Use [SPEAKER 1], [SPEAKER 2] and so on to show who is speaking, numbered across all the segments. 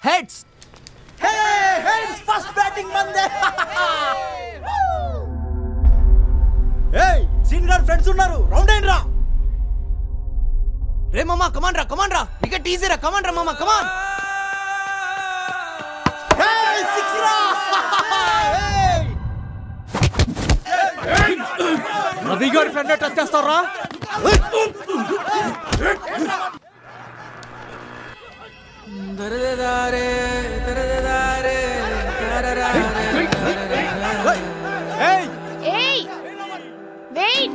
[SPEAKER 1] heads
[SPEAKER 2] first batting మందే ఏయ్ scene గారు ఫ్రెండ్స్ ఉన్నారు రౌండ్ అయిన రా
[SPEAKER 1] రే మామా కమాన్ రా కమాన్ రా వికెట్ ఈజీ రా కమాన్ రా మామా కమాన్
[SPEAKER 2] సిక్స్ రా రవి గారి ఫ్రెండ్ టచ్ చేస్తారా ఏయ్
[SPEAKER 3] ఏయ్ వెయిట్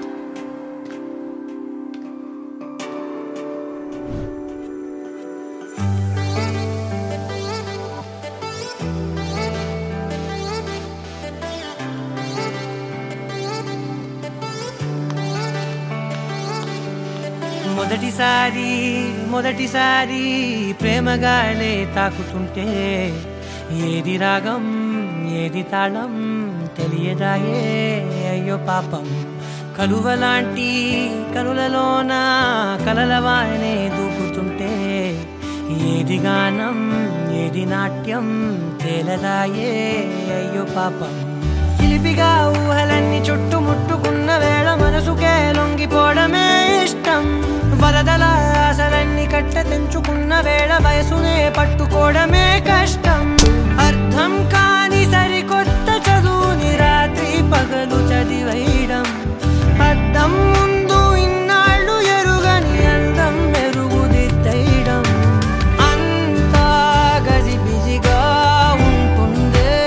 [SPEAKER 4] మొదటిసారి మొదటిసారి ప్రేమగాలే తాకుతుంటే ఏది రాగం ఏది తాళం తెలియదాయే అయ్యో పాపం కలువలాంటి కనులలోన కలలవానే దూకుతుంటే ఏది గానం ఏది నాట్యం తేలదాయే అయ్యో పాపం చిలిపిగా ఊహలన్నీ చుట్టుముట్టుకున్న వేళ మనసుకే లొంగిపోవడమే ఇష్టం వరదల ఆశలన్నీ కట్ట తెంచుకున్న వేళ వయసునే పట్టుకోవడమే కష్టం అర్థం కాని సరికొత్త చదువుని రాత్రి పగలు చదివేయడం అద్దం ముందు ఇన్నాళ్ళు ఎరుగని అందం మెరుగుదిద్దయడం అంతా గజిబిజిగా ఉంటుందే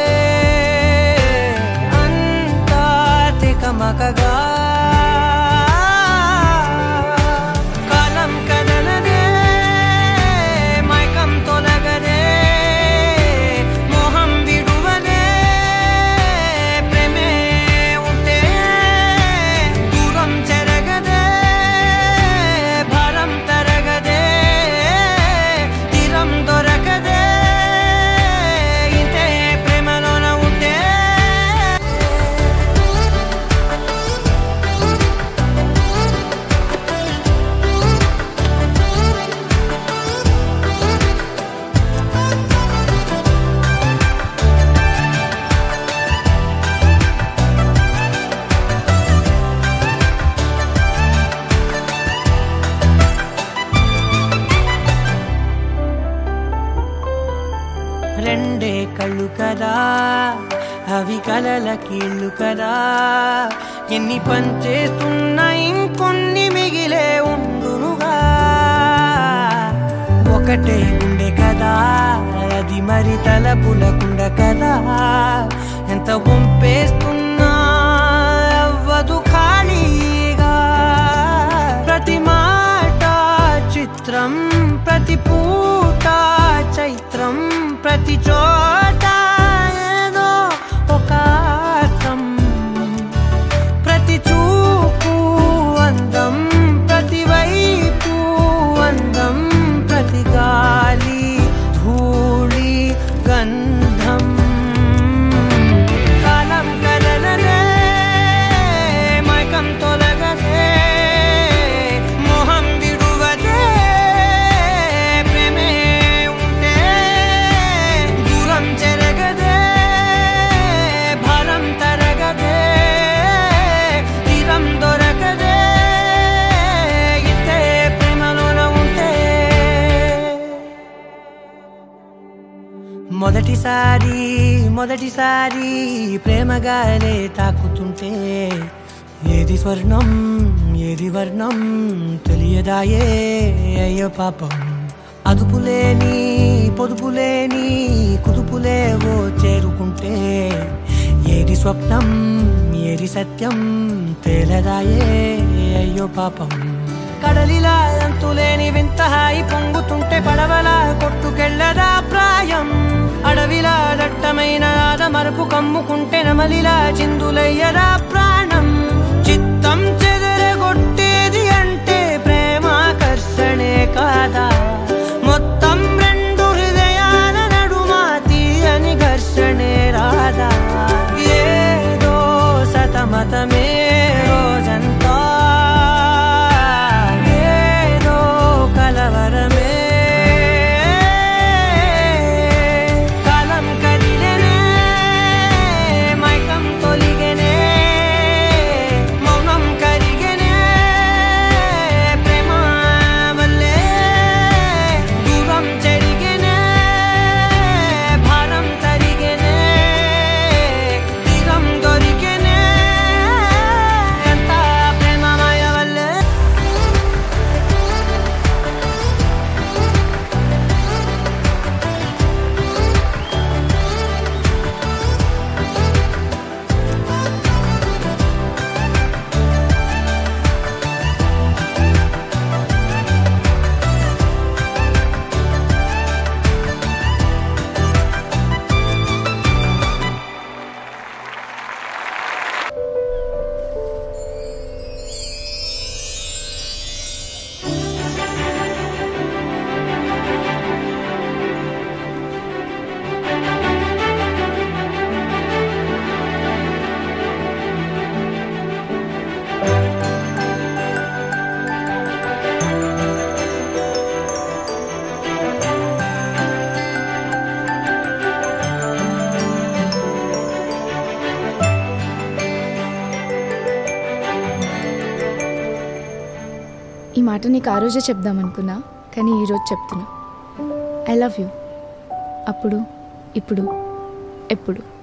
[SPEAKER 4] అంతా తికమకగా కాలం కదలదే మైకం తొలగదే మోహం విడువదే ప్రేమే ఉంటే దూరం చెరగదే భారం తరగదే తీరం దొరకదే ఇంతే ప్రేమలోన ఉంటే రెండే కళ్ళు కదా అవి కలల కీళ్ళు కదా ఎన్ని పనిచేస్తున్నా ఇంకొన్ని మిగిలే ఉండునుగా ఒకటే గుండె కదా అది మరి తలపులకుండ కదా ఎంత పంపేస్తున్నా అవ్వదు ఖాళీగా ప్రతి మాట చిత్రం ప్రతి పూట చైత్రం ప్రతి చోట ఏదో ఒక అర్థం ప్రతి చూపు అందం ప్రతి వైపు అందం ప్రతి గాలి ధూళి గంధం కాలం కదలదే మైకం తొలగదే మోహం విడువదే ప్రేమే ఉంటే దూరం చెరగదే భారం తరగదే తీరం దొరకదే ఇంతే ప్రేమలోన ఉంటే మొదటిసారి మొదటిసారి ప్రేమగాలే తాకుతుంటే ఏది స్వర్ణం ఏది వర్ణం తెలియదాయే అయ్యో పాపం అదుపులేని పొదుపులేని కుదుపులేవో చేరుకుంటే ఏది స్వప్నం ఏది సత్యం తేలదాయే అయ్యో పాపం కడలిలా అంతులేని వింత హాయి పొంగుతుంటే పడవలా కొట్టుకెళ్ళదా ప్రాయం అడవిలా దట్టమైన ఆద మరపు కమ్ముకుంటే నమలిలా చిందులయ్యదా ప్రాణం చిత్తం చెదరగొట్టేది అంటే ప్రేమాకర్షణే కాదా మొత్తం రెండు హృదయాల నడుమ తీయని ఘర్షణే రాదా ఏదో సతమతమే రోజంతా ఏదో కలవరమే
[SPEAKER 3] మాట నీకు ఆ రోజే చెప్దామనుకున్నా కానీ ఈరోజు చెప్తున్నా ఐ లవ్ యూ అప్పుడు ఇప్పుడు ఎప్పుడు